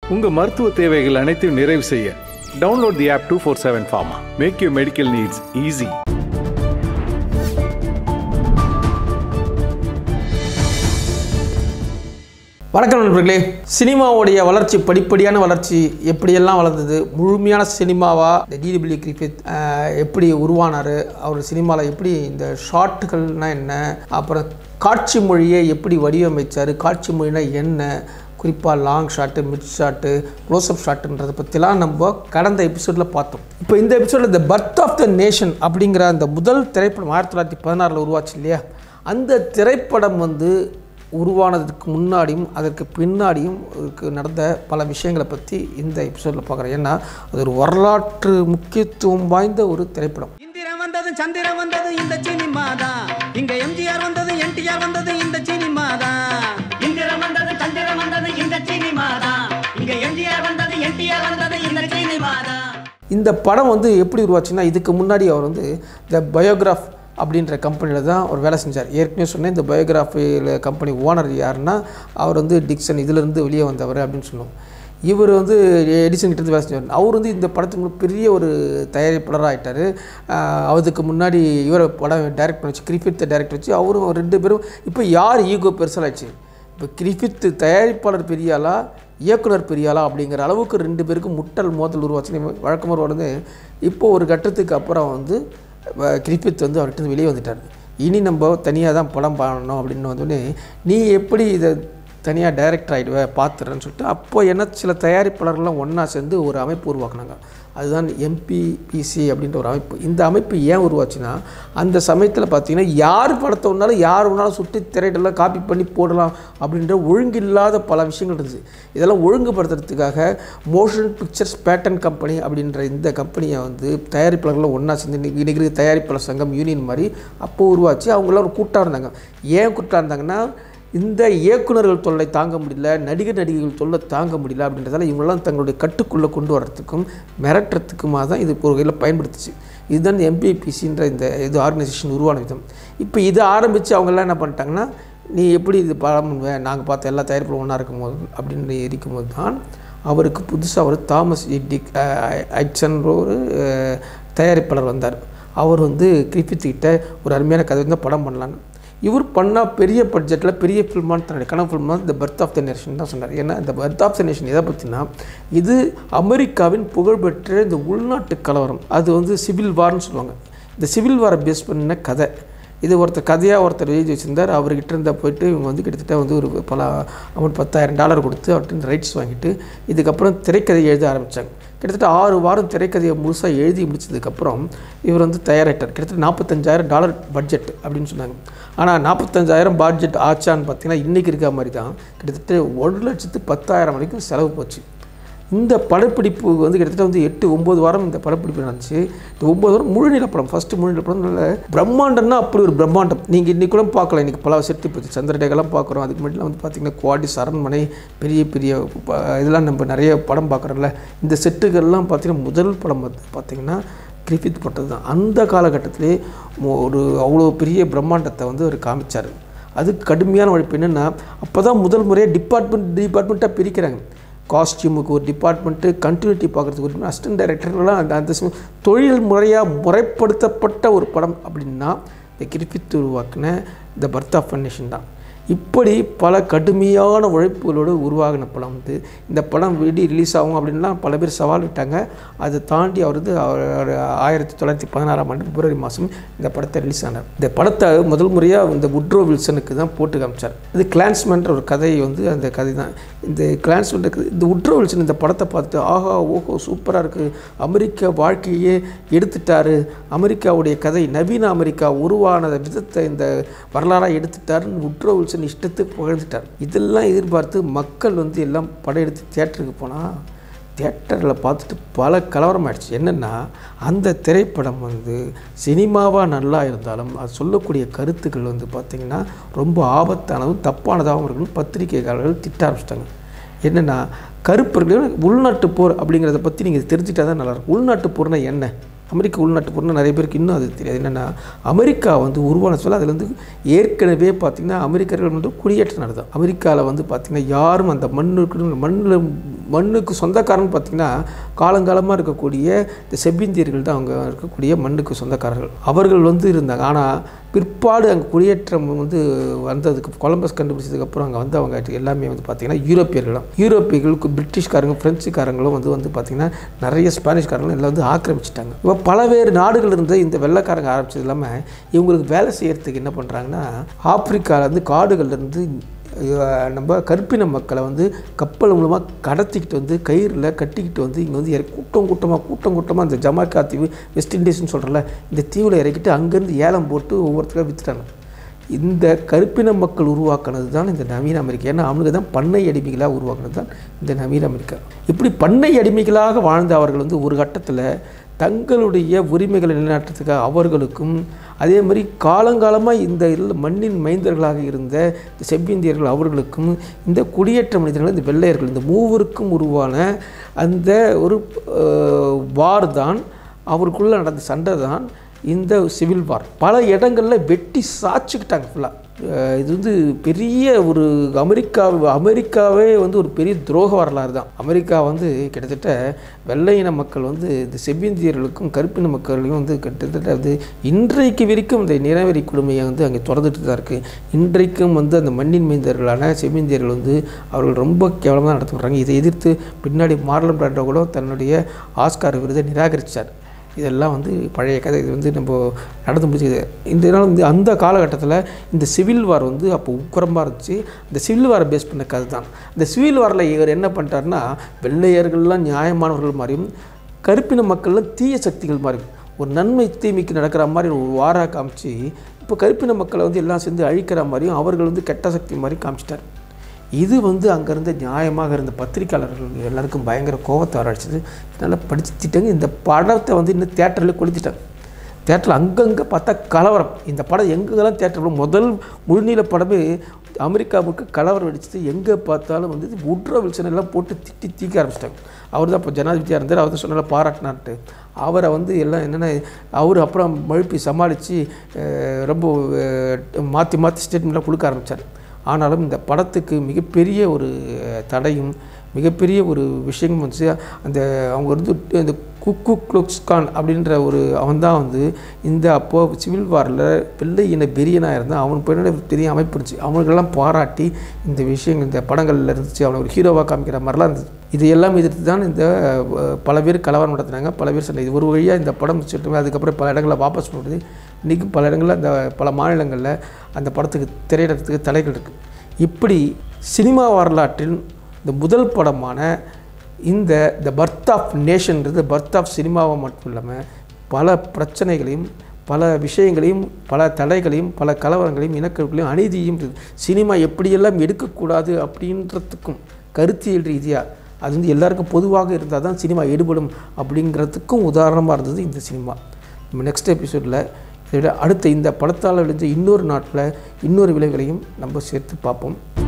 உங்க மருத்துவ தேவைகள் அனைத்தையும் நிறைவு செய்ய download the app two four seven Pharma make you medical needs easy வணக்கம் நண்பர்களே சினிமாவுடைய வளர்ச்சி படிப்படியான வளர்ச்சி எப்படியெல்லாம் வளர்ந்தது முழுமையான சினிமாவா இந்த டிடபிள்யூ கிரிஃபித் ஆஹ், எப்படி உருவானார் அவர் சினிமாவில் எப்படி இந்த ஷார்ட்டுகள்னால் என்ன அப்புறம் காட்சி மொழியை எப்படி வடிவமைச்சார் காட்சி மொழினா என்ன குறிப்பாக long shot mid shot close up ஷாட்டுன்றதை பற்றிலாம் நம்ம கடந்த எபிசோடில் பார்த்தோம் இப்போ இந்த எபிசோடில் the birth of the nation அப்படிங்கிற அந்த முதல் திரைப்படம் ஆயிரத்தி தொள்ளாயிரத்தி பதினாறில் உருவாச்சு இல்லையா அந்த திரைப்படம் வந்து உருவானதுக்கு முன்னாடியும் அதற்கு பின்னாடியும் இதுக்கு நடந்த பல விஷயங்களை பற்றி இந்த எபிசோடில் பார்க்குறேன் ஏன்னா அது ஒரு வரலாற்று முக்கியத்துவம் வாய்ந்த ஒரு திரைப்படம் இந்திரன் வந்தது சந்திரன் வந்தது இந்த சினிமா தான் இங்க எம்ஜிஆர் வந்தது என்டிஆர் வந்தது இந்த சினிமா தான் இந்திரம் வந்தது சந்திரம் வந்தது இந்த சினிமா தான் இங்க எம்ஜிஆர் வந்தது என்டிஆர் வந்தது இந்த சினிமா தான் இந்த படம் வந்து எப்படி உருவாச்சுன்னா இதுக்கு முன்னாடி அவர் வந்து த பயோகிராஃப் அப்படின்ற கம்பெனியில் தான் அவர் வேலை செஞ்சார் ஏற்கனவே சொன்னேன் இந்த பயோகிராஃபியில் கம்பெனி ஓனர் யாருன்னா அவர் வந்து டிக்சன் இதிலிருந்து வெளியே வந்தவர் அப்படின்னு சொன்னோம் இவர் வந்து எடிசன் கிட்ட இருந்து வேலை செஞ்சார் அவர் வந்து இந்த படத்துக்கு பெரிய ஒரு தயாரிப்பாளராக ஆகிட்டார் அதுக்கு முன்னாடி இவரை படம் டைரக்ட் பண்ணி வச்சு கிரிஃபித்தை டைரக்ட் வச்சு அவரும் ரெண்டு பேரும் இப்போ யார் ஈகோ பெருசாலாச்சு இப்போ கிரிஃபித் தயாரிப்பாளர் பெரிய ஆளா இயக்குனர் பெரிய ஆளா அப்படிங்கிற அளவுக்கு ரெண்டு பேருக்கும் முட்டல் மோதல் உருவாச்சு வழக்கமாக வந்து இப்போ ஒரு கட்டத்துக்கு அப்புறம் வந்து அஹ், கிரிஃபித் வந்து அவர்கிட்ட இருந்து வெளியே வந்துட்டார் இனி நம்ம தனியாக தான் படம் பண்ணணும் அப்படின்னு வந்தோடனே நீ எப்படி இதை தனியாக டைரக்டர் ஆகிடுவ பார்த்துறேன்னு சொல்லிட்டு அப்போ என்ன சில தயாரிப்பாளர்கள்லாம் ஒன்றா சேர்ந்து ஒரு அமைப்பு உருவாக்குனாங்க அதுதான் எம்பிபிசி அப்படின்ற ஒரு அமைப்பு இந்த அமைப்பு ஏன் உருவாச்சுன்னா அந்த சமயத்தில் பார்த்தீங்கன்னா யார் படத்தை ஒன்றாலும் யார் ஒன்றாலும் சுட்டி திரையிடலாம் காப்பி பண்ணி போடலாம் அப்படின்ற ஒழுங்கில்லாத பல விஷயங்கள் இருந்துச்சு இதெல்லாம் ஒழுங்குபடுத்துறதுக்காக மோஷன் பிக்சர்ஸ் பேட்டன் கம்பெனி அப்படின்ற இந்த கம்பெனியை வந்து தயாரிப்பாளர்கள் ஒன்றா சேர்ந்து இன்னைக்கு இன்னைக்கு இருக்கிற தயாரிப்பாளர் சங்கம் யூனியன் மாதிரி அப்போ உருவாச்சு அவங்களாம் ஒரு கூட்டாக இருந்தாங்க ஏன் கூட்டாக இருந்தாங்கன்னா இந்த இயக்குனர்கள் தொல்லை தாங்க முடியல நடிகர் நடிகைகள் தொல்லை தாங்க முடியல அப்படின்றதால இவங்கெல்லாம் தங்களுடைய கட்டுக்குள்ளே கொண்டு வரத்துக்கும் மிரட்டுறதுக்குமா தான் இது ஒரு வகையில் பயன்படுத்துச்சு இதுதான் எம்பிபிசின்ற இந்த இது ஆர்கனைசேஷன் உருவான விதம் இப்போ இதை ஆரம்பித்து அவங்கெல்லாம் என்ன பண்ணிட்டாங்கன்னா நீ எப்படி இது படம் பண்ணுவ நாங்கள் பார்த்த எல்லா தயாரிப்பும் ஒன்றா இருக்கும்போது அப்படின்னு இருக்கும்போது தான் அவருக்கு புதுசாக ஒரு தாமஸ் டிக் ஐட்சன்ற ஒரு அஹ், தயாரிப்பாளர் வந்தார் அவர் வந்து கிரிஃபித்துக்கிட்ட ஒரு அருமையான கதை வந்து படம் பண்ணலான்னு இவர் பண்ணால் பெரிய பட்ஜெட்டில் பெரிய ஃபில்மான தன்னுடைய கனவு ஃபில்ம் தான் இந்த பர்த் ஆஃப் த நேஷன் தான் சொன்னார் ஏன்னா இந்த பர்த் ஆஃப் த நேஷன் எதை பற்றினா இது அமெரிக்காவின் புகழ்பெற்ற இந்த உள்நாட்டு கலவரம் அது வந்து சிவில் வார்னு சொல்லுவாங்க இந்த சிவில் வாரை பேஸ் பண்ண கதை இது ஒருத்தர் கதையாக ஒருத்தர் எழுதி வச்சிருந்தார் அவர்கிட்ட இருந்தால் போயிட்டு இவங்க வந்து கிட்டத்தட்ட வந்து ஒரு பல அமௌண்ட் பத்தாயிரம் டாலர் கொடுத்து அவர்கிட்ட ரைட்ஸ் வாங்கிட்டு இதுக்கப்புறம் திரைக்கதை எழுத ஆரம்பித்தாங்க கிட்டத்தட்ட ஆறு வாரம் திரைக்கதையை முழுசாக எழுதி முடிச்சதுக்கப்புறம் இவர் வந்து தயாராகிட்டார் கிட்டத்தட்ட நாற்பத்தஞ்சாயிரம் டாலர் பட்ஜெட் அப்படின்னு சொன்னாங்க ஆனால் நாற்பத்தஞ்சாயிரம் பட்ஜெட் ஆச்சான்னு பார்த்தீங்கன்னா இன்றைக்கி இருக்க மாதிரி தான் கிட்டத்தட்ட ஒரு லட்சத்து பத்தாயிரம் வரைக்கும் செலவு போச்சு இந்த படப்பிடிப்பு வந்து கிட்டத்தட்ட வந்து எட்டு ஒம்பது வாரம் இந்த படப்பிடிப்பு நடந்துச்சு இந்த ஒம்பது வாரம் முழுநில படம் ஃபஸ்ட்டு முழுநில படம் நல்ல பிரம்மாண்டம்னா அப்படி ஒரு பிரம்மாண்டம் நீங்கள் இன்றைக்கி கூட பார்க்கலாம் இன்றைக்கி பல செட்டு போச்சு சந்திரடேகெல்லாம் பார்க்குறோம் அதுக்கு முன்னாடிலாம் வந்து பார்த்திங்கன்னா குவாடிஸ் அரண்மனை பெரிய பெரிய ப- இதெல்லாம் நம்ம நிறைய படம் பார்க்குறோம்ல இந்த செட்டுகள்லாம் பார்த்திங்கன்னா முதல் படம் வந்து பார்த்திங்கன்னா கிரிஃபித் போட்டது தான் அந்த காலகட்டத்திலே மொ- ஒரு அவ்வளோ பெரிய பிரம்மாண்டத்தை வந்து அவர் காமிச்சார் அது கடுமையான உழைப்பு என்னென்னா அப்போ தான் முதல் முறையாக டிபார்ட்மெண்ட் டிபார்ட்மெண்ட்டாக பிரிக்கிறாங்க காஸ்டியூமுக்கு ஒரு டிபார்ட்மெண்ட்டு கண்டினியூட்டி பார்க்குறதுக்கு ஒரு அசிஸ்டன்ட் டைரக்டர்லாம் அந்த அந்த சமயம் தொழில் முறையாக முறைப்படுத்தப்பட்ட ஒரு படம் அப்படின்னா இந்த கிரிஃபித் உருவாக்கின இந்த பர்த் ஆஃப் நேஷன் தான் இப்படி பல கடுமையான உழைப்புகளோடு உருவாகின படம் வந்து இந்த படம் வெடி ரிலீஸ் ஆகும் அப்படின்லாம் பல பேர் சவால் விட்டாங்க அதை தாண்டி அவர் வந்து அவர் ஆயிரத்தி தொள்ளாயிரத்தி பதினாறாம் ஆண்டு பிப்ரவரி மாதம் இந்த படத்தை ரிலீஸ் ஆனார் இந்த படத்தை முதல் முறையாக இந்த உட்ரோ வில்சனுக்கு தான் போட்டு காமிச்சார் இது கிளான்ஸ்மென்ற ஒரு கதை வந்து அந்த கதை தான் இந்த கிளான்ஸ்மெண்ட் இந்த உட்ரோ வில்சன் இந்த படத்தை பார்த்துட்டு ஆஹா ஓஹோ சூப்பராக இருக்குது அமெரிக்க வாழ்க்கையே எடுத்துட்டாரு அமெரிக்காவுடைய கதை நவீன அமெரிக்கா உருவான விதத்தை இந்த வரலாறாக எடுத்துட்டாருன்னு உட்ரோ வில்சன் இஷ்டத்துக்கு புகழ்ந்துட்டார் இதெல்லாம் எதிர்பார்த்து மக்கள் வந்து எல்லாம் படம் எடுத்து தியேட்டருக்கு போனால் தியேட்டரில் பார்த்துட்டு பல கலவரம் ஆயிடுச்சு என்னென்னா அந்த திரைப்படம் வந்து சினிமாவாக நல்லா இருந்தாலும் அது சொல்லக்கூடிய கருத்துக்கள் வந்து பார்த்திங்கன்னா ரொம்ப ஆபத்தானதும் தப்பானதாகவும் இருக்குன்னு பத்திரிகைக்காரர்கள் திட்ட ஆரம்பிச்சிட்டாங்க என்னென்னா கருப்பர்கள் உள்நாட்டு போர் அப்படிங்கிறத பற்றி நீங்கள் தெரிஞ்சுட்டா தான் நல்லாயிருக்கும் உள்நாட்டு போர்னா என்ன அமெரிக்க உள்நாட்டு பொருள் நிறைய பேருக்கு இன்னும் அது தெரியாது என்னென்னா அமெரிக்கா வந்து உருவான சொல்ல அதில் வந்து ஏற்கனவே பார்த்திங்கன்னா அமெரிக்கர்கள் வந்து குடியேற்றம் நடந்தது அமெரிக்காவில் வந்து பார்த்திங்கன்னா யாரும் அந்த மண்ணுக்கு மண்ணில் மண்ணுக்கு சொந்தக்காரன்னு பார்த்திங்கன்னா காலங்காலமாக இருக்கக்கூடிய இந்த செவ்விந்தியர்கள் தான் அவங்க இருக்கக்கூடிய மண்ணுக்கு சொந்தக்காரர்கள் அவர்கள் வந்து இருந்தாங்க ஆனால் பிற்பாடு அங்கே குடியேற்றம் வந்து வந்ததுக்கு கொலம்பஸ் கண்டுபிடிச்சதுக்கப்புறம் அங்கே வந்து அவங்க எல்லாமே வந்து பார்த்திங்கன்னா யூரோப்பியர்கள் தான் யூரோப்பியர்களுக்கு பிரிட்டிஷ்காரங்க பிரெஞ்சுக்காரங்களும் வந்து வந்து பார்த்திங்கன்னா நிறைய ஸ்பானிஷ்காரங்களும் எல்லாம் வந்து ஆக்கிரமிச்சிட்டாங்க இப்போ பலவேறு நாடுகள் இருந்த இந்த வெள்ளைக்காரங்க ஆரம்பிச்சது இல்லாமல் இவங்களுக்கு வேலை செய்கிறதுக்கு என்ன பண்ணுறாங்கன்னா ஆப்பிரிக்காவிலேருந்து காடுகள்லேருந்து அஹ் நம்ம கற்பின மக்களை வந்து கப்பல் மூலமாக கடத்திக்கிட்டு வந்து கயிறில் கட்டிக்கிட்டு வந்து இங்கே வந்து இறக்கி கூட்டம் கூட்டமாக கூட்டம் கூட்டமாக இந்த ஜமாக்கா தீவு வெஸ்ட் இண்டீஸ்னு சொல்கிறல இந்த தீவில் இறக்கிட்டு அங்கேருந்து ஏலம் போட்டு ஒவ்வொருத்தருக்காக விற்றுட்டாங்க இந்த கருப்பின மக்கள் உருவாக்குனது தான் இந்த நவீன அமெரிக்கா ஏன்னா அவனுக்கு தான் பண்ணை அடிமைகளாக உருவாக்குனது தான் இந்த நவீன அமெரிக்கா இப்படி பண்ணை அடிமைகளாக வாழ்ந்த அவர்கள் வந்து ஒரு கட்டத்தில் தங்களுடைய உரிமைகளை நிலைநாட்டுறதுக்காக அவர்களுக்கும் அதே மாதிரி காலங்காலமாக இந்த இல்ல மண்ணின் மைந்தர்களாக இருந்த இந்த செவ்விந்தியர்கள் அவர்களுக்கும் இந்த குடியேற்ற மனிதர்கள் இந்த வெள்ளையர்கள் இந்த மூவருக்கும் உருவான அந்த ஒரு வார் தான் அவருக்குள்ளே நடந்த சண்டை தான் இந்த சிவில் வார் பல இடங்களில் வெட்டி சாய்ச்சிக்கிட்டாங்க ஃபுல்லாக இது வந்து பெரிய ஒரு அமெரிக்கா அமெரிக்காவே வந்து ஒரு பெரிய துரோக வரலாறு தான் அமெரிக்கா வந்து கிட்டத்தட்ட வெள்ளையின மக்கள் வந்து இந்த செவ்விந்தியர்களுக்கும் கருப்பின மக்களையும் வந்து கிட்டத்தட்ட வந்து இன்றைக்கு வரைக்கும் இந்த நிறவெறி கொடுமையை வந்து அங்கே தொடர்ந்துட்டு தான் இருக்குது இன்றைக்கும் வந்து அந்த மண்ணின் மைந்தர்களான செவ்விந்தியர்கள் வந்து அவர்கள் ரொம்ப கேவலமாக நடத்துகிறாங்க இதை எதிர்த்து பின்னாடி மார்லன் பிராண்டோ கூட தன்னுடைய ஆஸ்கார் விருதை நிராகரித்தார் இதெல்லாம் வந்து பழைய கதை இது வந்து நம்ம நடந்து முடிச்சது இந்த நாள் வந்து அந்த காலகட்டத்தில் இந்த சிவில் வார் வந்து அப்போ உக்கரமாக இருந்துச்சு இந்த சிவில் வாரை பேஸ் பண்ண கதை தான் இந்த சிவில் வாரில் இவர் என்ன பண்ணிட்டாருன்னா வெள்ளையர்கள்லாம் நியாயமானவர்கள் மாதிரியும் கருப்பின மக்கள்லாம் தீய சக்திகள் மாதிரியும் ஒரு நன்மை தீமைக்கு நடக்கிற மாதிரி ஒரு வாராக காமிச்சு இப்போ கருப்பின மக்களை வந்து எல்லாம் சேர்ந்து அழிக்கிற மாதிரியும் அவர்கள் வந்து கெட்ட சக்தி மாதிரி காமிச்சிட்டார் இது வந்து அங்கே இருந்த நியாயமாக இருந்த பத்திரிக்கையாளர்கள் எல்லாருக்கும் பயங்கர கோவத்தை வரடிச்சது இதனால் படிச்சுட்டாங்க இந்த படத்தை வந்து இன்னும் தேட்டரில் கொளுத்திட்டாங்க தேட்டரில் அங்கங்கே பார்த்தா கலவரம் இந்த படம் எங்கெங்கெல்லாம் தேட்டரில் முதல் முழுநீள படமே அமெரிக்காவுக்கு கலவரம் வெடிச்சது எங்கே பார்த்தாலும் வந்து உட்ரோ வில்சன் எல்லாம் போட்டு திட்டி தீக்க ஆரம்பிச்சிட்டாங்க அவர் தான் இப்போ ஜனாதிபதியாக இருந்தார் அவர் தான் சொன்னால பாராட்டினான்ட்டு அவரை வந்து எல்லாம் என்னென்ன அவர் அப்புறம் மழுப்பி சமாளித்து ரொம்ப மாற்றி மாற்றி ஸ்டேட்மெண்ட்லாம் கொடுக்க ஆரம்பித்தார் ஆனாலும் இந்த படத்துக்கு மிகப்பெரிய ஒரு தடையும் மிகப்பெரிய ஒரு விஷயமும் வந்துச்சு அந்த அவங்க வந்து இந்த குக்கு குளுக்ஸ்கான் அப்படின்ற ஒரு அவன் தான் வந்து இந்த அப்போது சிவில் வாரில் வெள்ளை இன பெரியனாக இருந்தால் அவன் பின்னாடி ஒரு பெரிய அமைப்பு இருந்துச்சு அவனுக்கெல்லாம் பாராட்டி இந்த விஷயங்கள் இந்த படங்களில் இருந்துச்சு அவனை ஒரு ஹீரோவாக காமிக்கிற மாதிரிலாம் இருந்துச்சு இதையெல்லாம் எதிர்த்து தான் இந்த அஹ், பல பேர் கலவரம் நடத்துனாங்க பல பேர் சண்டை இது ஒரு வழியாக இந்த படம் முடிச்சுட்டு அதுக்கப்புறம் பல இடங்களில் வாபஸ் பண்ணுறது இன்றைக்கும் பல இடங்களில் அந்த பல மாநிலங்களில் அந்த படத்துக்கு திரையிடத்துக்கு தடைகள் இருக்குது இப்படி சினிமா வரலாற்றில் இந்த முதல் படமான இந்த த பர்த் ஆஃப் நேஷன்ன்றது பர்த் ஆஃப் சினிமாவை மட்டும் இல்லாமல் பல பிரச்சனைகளையும் பல விஷயங்களையும் பல தடைகளையும் பல கலவரங்களையும் இனக்கருக்களையும் அநீதியும் இருக்குது. சினிமா எப்படியெல்லாம் எடுக்கக்கூடாது அப்படின்றதுக்கும் கருத்தியல் ரீதியாக அது வந்து எல்லாருக்கும் பொதுவாக இருந்தால் தான் சினிமா எடுபடும் அப்படிங்கிறதுக்கும் உதாரணமாக இருந்தது இந்த சினிமா நம்ம நெக்ஸ்ட் எபிசோடில் இதை விட அடுத்த இந்த படத்தால் விளைஞ்ச இன்னொரு நாட்டில் இன்னொரு விளைவுகளையும் நம்ம சேர்த்து பார்ப்போம்